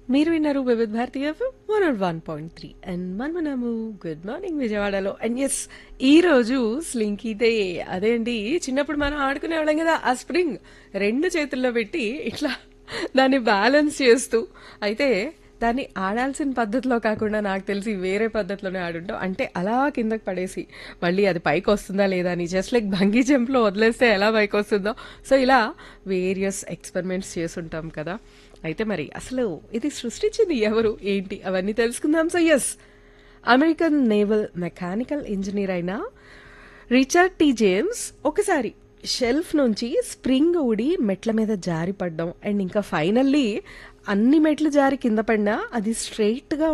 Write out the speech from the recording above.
మీరు విన్నారు వివిధ భారతీయ one R one point three and మనము గుడ్ మార్నింగ్ విజయవాడలో అండ్ ఎస్ ఈ రోజు స్లింకీ డే అదే అండి చిన్నప్పుడు మనం ఆడుకునే వాళ్ళం కదా ఆ స్ప్రింగ్ రెండు చేతుల్లో పెట్టి ఇట్లా దాన్ని బ్యాలెన్స్ చేస్తూ అయితే దాన్ని ఆడాల్సిన పద్ధతిలో కాకుండా నాకు తెలిసి వేరే పద్ధతిలోనే ఆడుంటాం అంటే అలా కిందకి పడేసి మళ్ళీ అది పైకి వస్తుందా లేదా అని జస్ట్ లైక్ బంగీ జంప్లో వదిలేస్తే ఎలా పైకి వస్తుందో సో ఇలా వేరియస్ ఎక్స్పెరిమెంట్స్ చేస్తుంటాం కదా అయితే మరి అసలు ఇది సృష్టించింది ఎవరు ఏంటి అవన్నీ తెలుసుకుందాం so yes American naval mechanical engineer అయిన రిచర్డ్ టి జేమ్స్ ఒకసారి షెల్ఫ్ నుంచి స్ప్రింగ్ ఊడి మెట్ల మీద జారి పడ్డం అండ్ ఇంకా ఫైనల్లీ అన్ని మెట్లు జారి కింద పడినా అది స్ట్రెయిట్ గా